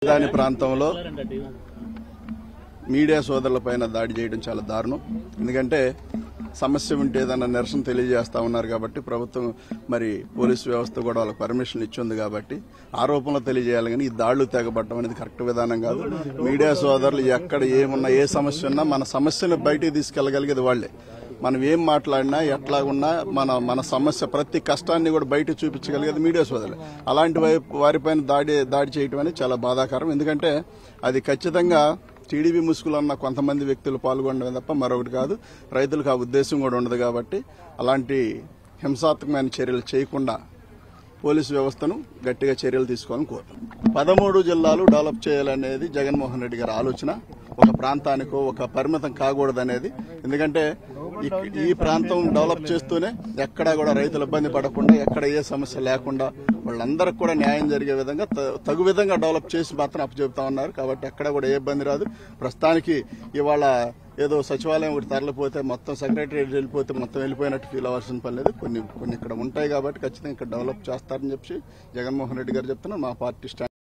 రాజధాని ప్రాంతంలో మీడియా సోదరులపైన దాడి చేయడం చాలా దారుణం ఎందుకంటే సమస్య ఉంటే ఏదైనా నిరసన తెలియజేస్తా ఉన్నారు కాబట్టి ప్రభుత్వం మరి పోలీసు వ్యవస్థ కూడా వాళ్ళకి పర్మిషన్ ఇచ్చింది కాబట్టి ఆరోపణలు తెలియజేయాలి కానీ ఈ దాడులు తెగబడటం అనేది కరెక్ట్ విధానం కాదు మీడియా సోదరులు ఎక్కడ ఏమున్నా ఏ సమస్య ఉన్నా మన సమస్యను బయటికి తీసుకెళ్లగలిగేది వాళ్లే మనం ఏం మాట్లాడినా ఎట్లా ఉన్నా మన మన సమస్య ప్రతి కష్టాన్ని కూడా బయట చూపించగలిగేది మీడియా సోదరులు అలాంటి వై- వారిపైన దాడి దాడి చేయటం అనేది చాలా బాధాకరం ఎందుకంటే అది ఖచ్చితంగా టీడీపీ ముసుగులో ఉన్న కొంతమంది వ్యక్తులు పాల్గొనడమే తప్ప మరొకటి కాదు రైతులకు ఆ ఉద్దేశం కూడా ఉండదు కాబట్టి అలాంటి హింసాత్మకమైన చర్యలు చేయకుండా పోలీసు వ్యవస్థను గట్టిగా చర్యలు తీసుకోవాలని కోరుతున్నాం పదమూడు జిల్లాలు డెవలప్ చేయాలనేది జగన్మోహన్ రెడ్డి గారి ఆలోచన ఒక ప్రాంతానికో ఒక పరిమితం కాకూడదనేది ఎందుకంటే ఈ- ఈ ప్రాంతం డెవలప్ చేస్తూనే ఎక్కడా కూడా రైతులు ఇబ్బంది పడకుండా ఎక్కడ ఏ సమస్య లేకుండా వాళ్ళందరికి కూడా న్యాయం జరిగే విధంగా త- తగు విధంగా డెవలప్ చేసి మాత్రం అప్పచెబుతా ఉన్నారు కాబట్టి ఎక్కడ కూడా ఏ ఇబ్బంది రాదు ప్రస్తుతానికి ఇవాళ ఏదో సచివాలయం ఒకటి తరలిపోతే మొత్తం సెక్రటరీ వెళ్ళిపోతే మొత్తం వెళ్ళిపోయినట్టు ఫీల్ అవ్వాల్సిన పని లేదు కొన్ని కొన్ని ఇక్కడ ఉంటాయి కాబట్టి ఖచ్చితంగా ఇక్కడ డెవలప్ చేస్తారని చెప్పి జగన్మోహన్ రెడ్డి గారు చెప్తున్నారు మా పార్టీ స్టాండ్